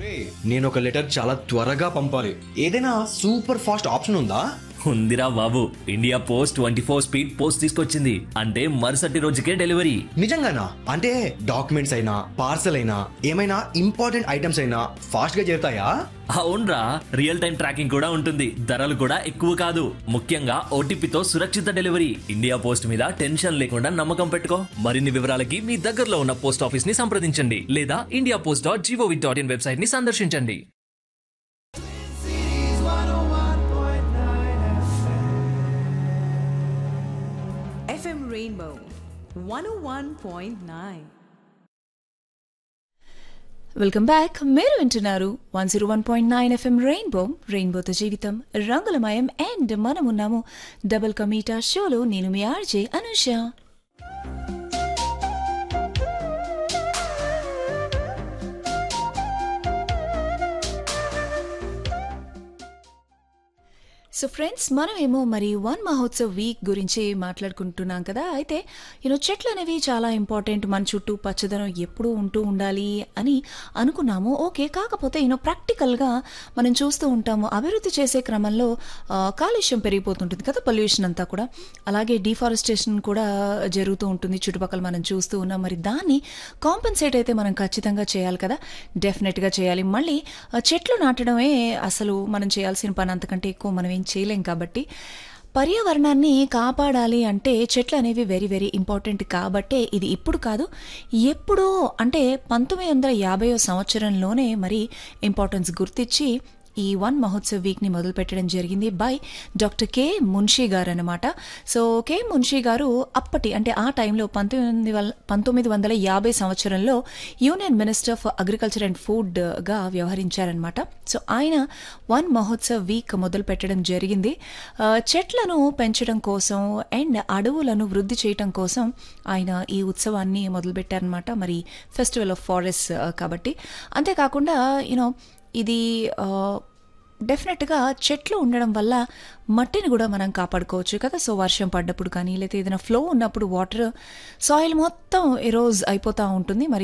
నేను ఒక లెటర్ చాలా త్వరగా పంపాలి ఏదైనా సూపర్ ఫాస్ట్ ఆప్షన్ ఉందా ఉందిరా బాబు India Post twenty four speed post తీసుకొచ్చింది అంటే మరుసటి రోజుకే డెలివరీ నిజంగానా అంటే డాక్యుమెంట్స్ అయినా పార్సల్ అయినా ఏమైనా ఇంపార్టెంట్ ఐటమ్స్ అయినా ఫాస్ట్ గా చేరుతాయా అవునరా రియల్ టైం ట్రాకింగ్ కూడా ఉంటుంది ధరలు కూడా ఎక్కువ కాదు ముఖ్యంగా ఓటీపీతో సురక్షిత డెలివరీ ఇండియా పోస్ట్ మీద టెన్షన్ లేకుండా నమ్మకం పెట్టుకో మరిన్ని వివరాలకి మీ దగ్గరలో ఉన్న పోస్ట్ ఆఫీస్ ని సంప్రదించండి లేదా India Post dot GOV dot in website ని సందర్శించండి FM Rainbow 101.9. వెల్కమ్ బ్యాక్ మీరు వింటున్నారు one zero one point nine FM Rainbow రెయిన్బోతో జీవితం రంగులమయం అండ్ మనమున్నాము డబుల్ కమీటా షోలో నేను మీ ఆర్జే అనుష సో ఫ్రెండ్స్ మనమేమో మరి వన్ మహోత్సవ్ వీక్ గురించి మాట్లాడుకుంటున్నాం కదా అయితే యూనో చెట్లు అనేవి చాలా ఇంపార్టెంట్ మన చుట్టూ పచ్చదనం ఎప్పుడూ ఉంటూ ఉండాలి అని అనుకున్నాము ఓకే కాకపోతే యూనో ప్రాక్టికల్గా మనం చూస్తూ ఉంటాము అభివృద్ధి చేసే క్రమంలో ఆ, కాలుష్యం పెరిగిపోతుంటుంది కదా పొల్యూషన్ అంతా కూడా అలాగే డిఫారెస్టేషన్ కూడా జరుగుతూ ఉంటుంది చుట్టుపక్కల మనం చూస్తూ ఉన్నాం మరి దాన్ని కాంపెన్సేట్ అయితే మనం ఖచ్చితంగా చేయాలి కదా డెఫినెట్గా చేయాలి మళ్ళీ ఆ, చెట్లు నాటడమే అసలు మనం చేయాల్సిన పని అంతకంటే ఎక్కువ మనం ఏం చేయలేం కాబట్టి పర్యావరణాన్ని కాపాడాలి అంటే చెట్లు అనేవి వెరీ వెరీ ఇంపార్టెంట్ కాబట్టే ఇది ఇప్పుడు కాదు ఎప్పుడో అంటే పంతొమ్మిది వందల యాభైవ సంవత్సరంలోనే మరి ఇంపార్టెన్స్ గుర్తించి ఈ వన్ మహోత్సవ్ వీక్ని మొదలు పెట్టడం జరిగింది బై డాక్టర్ కే మున్షీ గారు అనమాట సో కే మున్షీ గారు అప్పటి అంటే ఆ టైంలో పంతొమ్మిది వల్ పంతొమ్మిది వందల యాభై సంవత్సరంలో union minister for agriculture and ఫుడ్గా వ్యవహరించారనమాట సో ఆయన వన్ మహోత్సవ్ వీక్ మొదలు పెట్టడం జరిగింది ఆ, చెట్లను పెంచడం కోసం అండ్ అడవులను వృద్ధి చేయటం కోసం ఆయన ఈ ఉత్సవాన్ని మొదలుపెట్టారనమాట మరి ఫెస్టివల్ ఆఫ్ ఫారెస్ట్ కాబట్టి అంతేకాకుండా యూనో ఇది ఆ, డెఫినెట్గా చెట్లు ఉండడం వల్ల మట్టిని కూడా మనం కాపాడుకోవచ్చు కదా సో వర్షం పడ్డప్పుడు కానీ లేకపోతే ఏదైనా ఫ్లో ఉన్నప్పుడు వాటర్ సాయిల్ మొత్తం ఎరోజ్ అయిపోతూ ఉంటుంది మరి